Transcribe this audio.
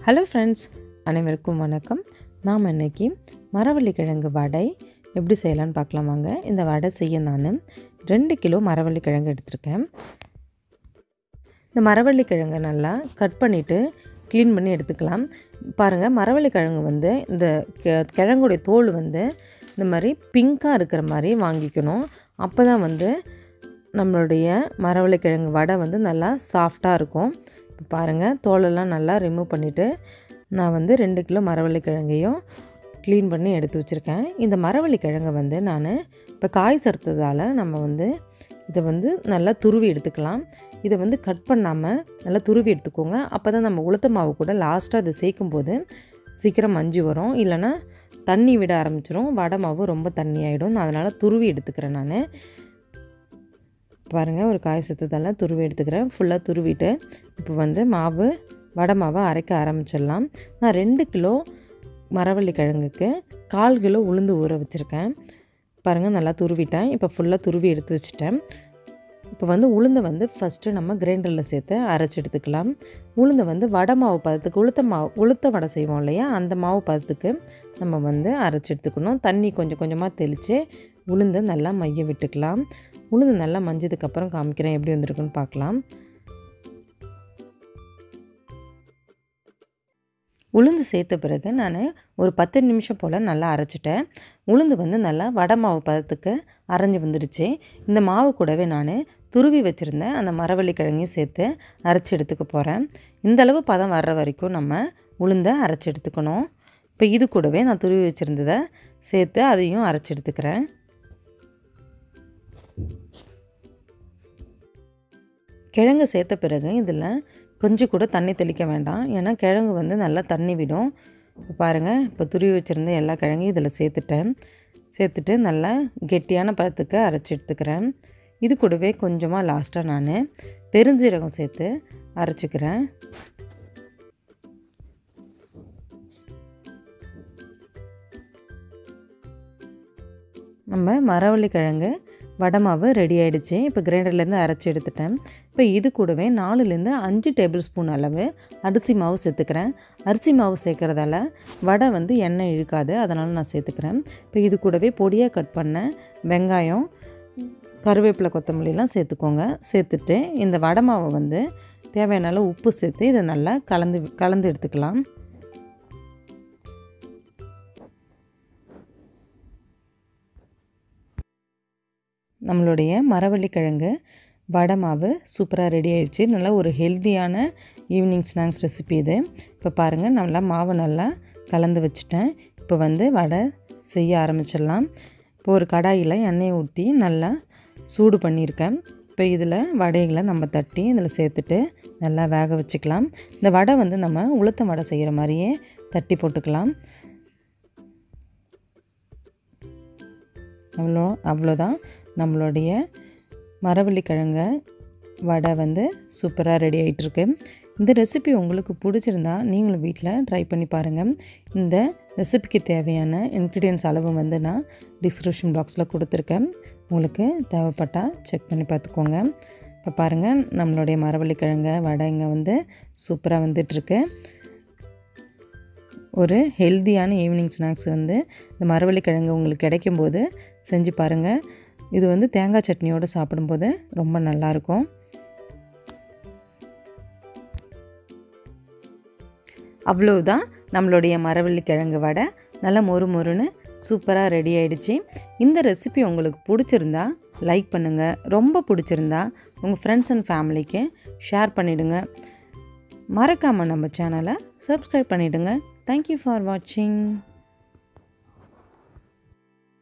hello friends அனைவருக்கும் வணக்கம் நாம் இன்னைக்கு மரவள்ளி கிழங்கு வடை எப்படி செய்யலான்னு பார்க்கலாம் வாங்க இந்த வடை செய்ய நான் ரெண்டு கிலோ மரவள்ளி கிழங்கு எடுத்திருக்கேன் இந்த மரவள்ளி கிழங்கை நல்லா கட் பண்ணிவிட்டு க்ளீன் பண்ணி எடுத்துக்கலாம் பாருங்கள் மரவள்ளி கிழங்கு வந்து இந்த கெ- கிழங்குடைய தோல் வந்து இந்த மாதிரி பிங்க்காக இருக்கிற மாதிரி வாங்கிக்கணும் அப்போ தான் வந்து நம்மளுடைய மரவள்ளி கிழங்கு வடை வந்து நல்லா சாஃப்டாக இருக்கும் இப்போ பாருங்கள் தோலெல்லாம் நல்லா ரிமூவ் பண்ணிவிட்டு நான் வந்து ரெண்டு கிலோ மரவள்ளி கிழங்கையும் க்ளீன் பண்ணி எடுத்து வச்சுருக்கேன் இந்த மரவள்ளி கிழங்கை வந்து நான் இப்போ காய் சறுத்ததால் நம்ம வந்து இதை வந்து நல்லா துருவி எடுத்துக்கலாம் இதை வந்து கட் பண்ணாமல் நல்லா துருவி எடுத்துக்கோங்க அப்போ தான் நம்ம உளுத்த மாவு கூட லாஸ்ட்டாக இதை சேர்க்கும்போது சீக்கிரம் மஞ்சு வரும் இல்லைன்னா தண்ணி விட ஆரம்பிச்சிரும் வடை மாவு ரொம்ப தண்ணி ஆகிடும் நான் அதனால் துருவி எடுத்துக்கிறேன் நான் பாருங்கள் ஒரு காய் சத்தத்தால் துருவி எடுத்துக்கிறேன் ஃபுல்லாக துருவிட்டு இப்போ வந்து மாவு வடை மாவை அரைக்க ஆரம்பிச்சிடலாம் நான் ரெண்டு கிலோ மரவள்ளி கிழங்குக்கு கால் கிலோ உளுந்து ஊற வச்சுருக்கேன் பாருங்கள் நல்லா துருவிட்டேன் இப்போ ஃபுல்லாக துருவி எடுத்து வச்சுட்டேன் இப்போ வந்து உளுந்தை வந்து ஃபஸ்ட்டு நம்ம கிரைண்டரில் சேர்த்து அரைச்சி எடுத்துக்கலாம் உளுந்தை வந்து வடை மாவு பதத்துக்கு உளுத்த மாவு உளுத்த வடை செய்வோம் இல்லையா அந்த மாவு பதத்துக்கு நம்ம வந்து அரைச்சி எடுத்துக்கணும் தண்ணி கொஞ்சம் கொஞ்சமாக தெளித்து உளுந்தை நல்லா மைய விட்டுக்கலாம் உளுந்து நல்லா மஞ்சதுக்கப்புறம் காமிக்கிறேன் எப்படி வந்திருக்குன்னு பார்க்கலாம் உளுந்து சேர்த்த பிறகு நான் ஒரு பத்து நிமிஷம் போல் நல்லா அரைச்சிட்டேன் உளுந்து வந்து நல்லா வடை மாவு பதத்துக்கு அரைஞ்சி வந்துடுச்சு இந்த மாவு கூடவே நான் துருவி வச்சுருந்தேன் அந்த மரவள்ளி கிழங்கையும் சேர்த்து அரைச்சி எடுத்துக்க போகிறேன் இந்த அளவு பதம் வர்ற வரைக்கும் நம்ம உளுந்தை அரைச்சி எடுத்துக்கணும் இப்போ இது கூடவே நான் துருவி வச்சுருந்ததை சேர்த்து அதையும் அரைச்சி எடுத்துக்கிறேன் கிழங்கு சேர்த்த பிறகு இதில் கொஞ்சம் கூட தண்ணி தெளிக்க வேண்டாம் ஏன்னா கிழங்கு வந்து நல்லா தண்ணி விடும் இப்போ பாருங்கள் இப்போ துருவி வச்சுருந்த எல்லா கிழங்கையும் இதில் சேர்த்துட்டேன் சேர்த்துட்டு நல்லா கெட்டியான பதத்துக்கு அரைச்சி எடுத்துக்கிறேன் இது கூடவே கொஞ்சமாக லாஸ்ட்டாக நான் பெருஞ்சீரகம் சேர்த்து அரைச்சிக்கிறேன் நம்ம மரவள்ளி கிழங்கு வடை மாவு ரெடி ஆயிடுச்சு இப்போ கிரைண்டர்லேருந்து அரைச்சி எடுத்துட்டேன் இப்போ இது கூடவே நாலுலேருந்து அஞ்சு டேபிள் ஸ்பூன் அளவு அரிசி மாவு சேர்த்துக்கிறேன் அரிசி மாவு சேர்க்குறதால வடை வந்து எண்ணெய் இழுக்காது அதனால் நான் சேர்த்துக்கிறேன் இப்போ இது கூடவே பொடியாக கட் பண்ண வெங்காயம் கருவேப்பிலை கொத்தமல்லிலாம் சேர்த்துக்கோங்க சேர்த்துட்டு இந்த வடை மாவை வந்து தேவையான அளவு உப்பு சேர்த்து இதை நல்லா கலந்து கலந்து எடுத்துக்கலாம் நம்மளுடைய மரவள்ளி கிழங்கு வடை மாவு சூப்பராக ரெடி ஆயிடுச்சு நல்லா ஒரு ஹெல்த்தியான ஈவினிங் ஸ்நாக்ஸ் ரெசிபி இது இப்போ பாருங்கள் நல்லா மாவு நல்லா கலந்து வச்சுட்டேன் இப்போ வந்து வடை செய்ய ஆரம்பிச்சிடலாம் இப்போ ஒரு கடாயில் எண்ணெயை ஊற்றி நல்லா சூடு பண்ணியிருக்கேன் இப்போ இதில் வடைகளை நம்ம தட்டி இதில் சேர்த்துட்டு நல்லா வேக வச்சுக்கலாம் இந்த வடை வந்து நம்ம உளுத்த வடை செய்கிற மாதிரியே தட்டி போட்டுக்கலாம் அவ்வளோ அவ்வளோதான் நம்மளுடைய மரவள்ளி கிழங்க வடை வந்து சூப்பராக ரெடி ஆகிட்டுருக்கு இந்த ரெசிபி உங்களுக்கு பிடிச்சிருந்தா நீங்களும் வீட்டில் ட்ரை பண்ணி பாருங்கள் இந்த ரெசிபிக்கு தேவையான இன்க்ரீடியன்ஸ் அளவு வந்து நான் டிஸ்கிரிப்ஷன் பாக்ஸில் கொடுத்துருக்கேன் உங்களுக்கு தேவைப்பட்டால் செக் பண்ணி பார்த்துக்கோங்க இப்போ பாருங்கள் நம்மளுடைய மரவள்ளி கிழங்க வடைங்க வந்து சூப்பராக வந்துட்டுருக்கு ஒரு ஹெல்த்தியான ஈவினிங் ஸ்நாக்ஸ் வந்து இந்த மரவள்ளி கிழங்கு உங்களுக்கு கிடைக்கும்போது செஞ்சு பாருங்கள் இது வந்து தேங்காய் சட்னியோடு சாப்பிடும்போது ரொம்ப நல்லாயிருக்கும் அவ்வளவுதான் நம்மளுடைய மரவள்ளி கிழங்கு வடை நல்லா மொறு மொறுன்னு சூப்பராக ரெடி ஆயிடுச்சு இந்த ரெசிபி உங்களுக்கு பிடிச்சிருந்தா லைக் பண்ணுங்கள் ரொம்ப பிடிச்சிருந்தா உங்கள் ஃப்ரெண்ட்ஸ் அண்ட் ஃபேமிலிக்கு ஷேர் பண்ணிவிடுங்க மறக்காமல் நம்ம சேனலை சப்ஸ்கிரைப் பண்ணிவிடுங்க தேங்க்யூ ஃபார் வாட்சிங்